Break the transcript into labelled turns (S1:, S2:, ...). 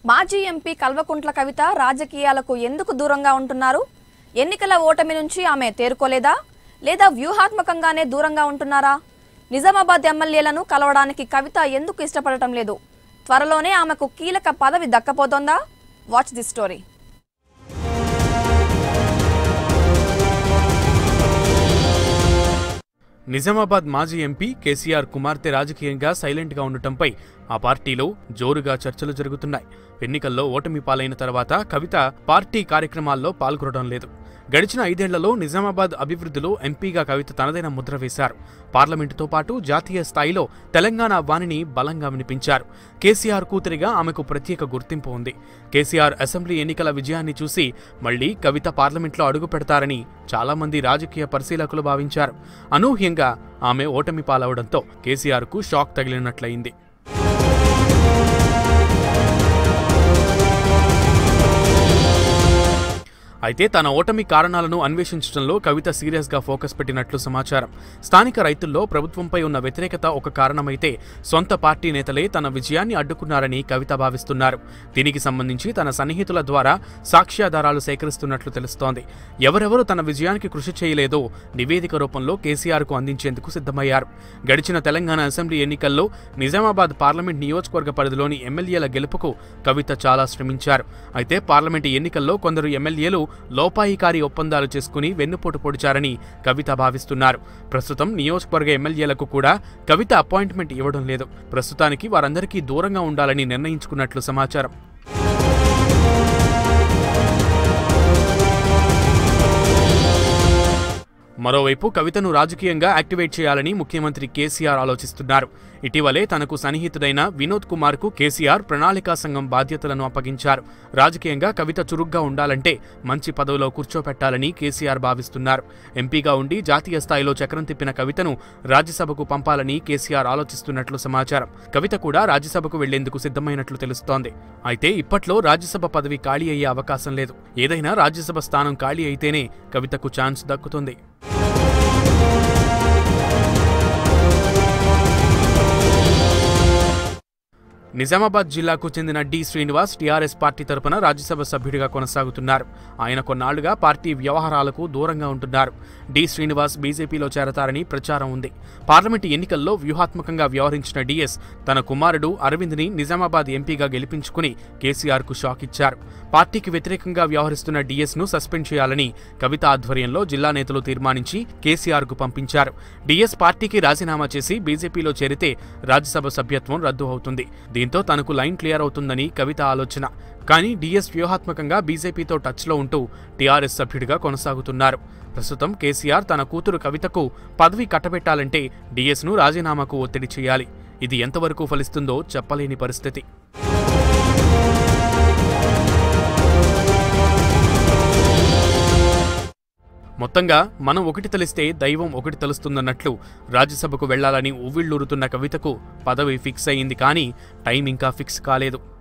S1: మాజీ ఎంపీ కల్వకుంట్ల కవిత రాజకీయాలకు ఎందుకు దూరంగా ఉంటున్నారు ఎన్నికల ఓటమి నుంచి ఆమె తేరుకోలేదా లేదా వ్యూహాత్మకంగానే దూరంగా ఉంటున్నారా నిజామాబాద్ ఎమ్మెల్యేలను కలవడానికి కవిత ఎందుకు ఇష్టపడటం లేదు త్వరలోనే ఆమెకు కీలక పదవి దక్కపోతోందా వాచ్ ది స్టోరీ
S2: నిజామాబాద్ మాజీ ఎంపీ కేసీఆర్ కుమార్తె రాజకీయంగా సైలెంట్గా ఉండటంపై ఆ పార్టీలో జోరుగా చర్చలు జరుగుతున్నాయి ఎన్నికల్లో ఓటమి పాలైన తర్వాత కవిత పార్టీ కార్యక్రమాల్లో పాల్గొనడం లేదు గడిచిన ఐదేళ్లలో నిజామాబాద్ అభివృద్ధిలో ఎంపీగా కవిత తనదైన ముద్ర వేశారు పార్లమెంటుతో పాటు జాతీయ స్థాయిలో తెలంగాణ వాణిని బలంగా వినిపించారు కేసీఆర్ కూతురిగా ఆమెకు ప్రత్యేక గుర్తింపు ఉంది కేసీఆర్ అసెంబ్లీ ఎన్నికల విజయాన్ని చూసి మళ్లీ కవిత పార్లమెంట్లో అడుగు పెడతారని చాలామంది రాజకీయ పరిశీలకులు భావించారు అనూహ్యంగా ఆమె ఓటమి పాలవడంతో కేసీఆర్కు షాక్ తగిలినట్లయింది అయితే తన ఓటమి కారణాలను అన్వేషించడంలో కవిత సీరియస్గా ఫోకస్ పెట్టినట్లు సమాచారం స్థానిక రైతుల్లో ప్రభుత్వంపై ఉన్న వ్యతిరేకత ఒక కారణమైతే సొంత పార్టీ నేతలే తన విజయాన్ని అడ్డుకున్నారని కవిత భావిస్తున్నారు దీనికి సంబంధించి తన సన్నిహితుల ద్వారా సాక్ష్యాధారాలు సేకరిస్తున్నట్లు తెలుస్తోంది ఎవరెవరు తన విజయానికి కృషి చేయలేదో నివేదిక రూపంలో కేసీఆర్కు అందించేందుకు సిద్ధమయ్యారు గడిచిన తెలంగాణ అసెంబ్లీ ఎన్నికల్లో నిజామాబాద్ పార్లమెంట్ నియోజకవర్గ పరిధిలోని ఎమ్మెల్యేల గెలుపుకు కవిత చాలా శ్రమించారు అయితే పార్లమెంటు ఎన్నికల్లో కొందరు ఎమ్మెల్యేలు లోపాయికారి ఒప్పందాలు చేసుకుని వెన్నుపోటు పొడిచారని కవిత భావిస్తున్నారు ప్రస్తుతం నియోజకవర్గ ఎమ్మెల్యేలకు కూడా కవిత అపాయింట్మెంట్ ఇవ్వడం లేదు ప్రస్తుతానికి వారందరికీ దూరంగా ఉండాలని నిర్ణయించుకున్నట్లు సమాచారం మరోవైపు కవితను రాజకీయంగా యాక్టివేట్ చేయాలని ముఖ్యమంత్రి కేసీఆర్ ఆలోచిస్తున్నారు ఇటీవలే తనకు సన్నిహితుడైన వినోద్ కుమార్ కు కేసీఆర్ ప్రణాళికా సంఘం బాధ్యతలను అప్పగించారు రాజకీయంగా కవిత చురుగ్గా ఉండాలంటే మంచి పదవిలో కూర్చోపెట్టాలని కేసీఆర్ భావిస్తున్నారు ఎంపీగా ఉండి జాతీయ స్థాయిలో చక్రం తిప్పిన కవితను రాజ్యసభకు పంపాలని కేసీఆర్ ఆలోచిస్తున్నట్లు సమాచారం కవిత కూడా రాజ్యసభకు వెళ్లేందుకు సిద్ధమైనట్లు తెలుస్తోంది అయితే ఇప్పట్లో రాజ్యసభ పదవి ఖాళీ అయ్యే అవకాశం లేదు ఏదైనా రాజ్యసభ స్థానం ఖాళీ అయితేనే కవితకు ఛాన్స్ దక్కుతుంది నిజామాబాద్ జిల్లాకు చెందిన డి శ్రీనివాస్ టీఆర్ఎస్ పార్టీ తరపున రాజ్యసభ సభ్యుడిగా కొనసాగుతున్నారు ఆయన కొన్నాళ్లుగా పార్టీ వ్యవహారాలకు దూరంగా ఉంటున్నారు డి శ్రీనివాస్ బీజేపీలో చేరతారని ప్రచారం ఉంది పార్లమెంటు ఎన్నికల్లో వ్యూహాత్మకంగా వ్యవహరించిన డిఎస్ తన కుమారుడు అరవింద్ని నిజామాబాద్ ఎంపీగా గెలిపించుకుని కేసీఆర్కు షాక్ ఇచ్చారు పార్టీకి వ్యతిరేకంగా వ్యవహరిస్తున్న డిఎస్ను సస్పెండ్ చేయాలని కవిత ఆధ్వర్యంలో జిల్లా నేతలు తీర్మానించి కేసీఆర్కు పంపించారు డిఎస్ పార్టీకి రాజీనామా చేసి బీజేపీలో చేరితే రాజ్యసభ సభ్యత్వం రద్దు అవుతుంది దీంతో తనకు లైన్ క్లియర్ అవుతుందని కవిత ఆలోచన కానీ డిఎస్ వ్యూహాత్మకంగా బీజేపీతో టచ్లో ఉంటూ టీఆర్ఎస్ సభ్యుడిగా కొనసాగుతున్నారు ప్రస్తుతం కేసీఆర్ తన కూతురు కవితకు పదవి కట్టబెట్టాలంటే డిఎస్ను రాజీనామాకు ఒత్తిడి చేయాలి ఇది ఎంతవరకు ఫలిస్తుందో చెప్పలేని పరిస్థితి మొత్తంగా మనం ఒకటి తెలిస్తే దైవం ఒకటి తెలుస్తుందన్నట్లు రాజ్యసభకు వెళ్లాలని ఉవ్విళ్లూరుతున్న కవితకు పదవి ఫిక్స్ అయింది కానీ టైం ఇంకా ఫిక్స్ కాలేదు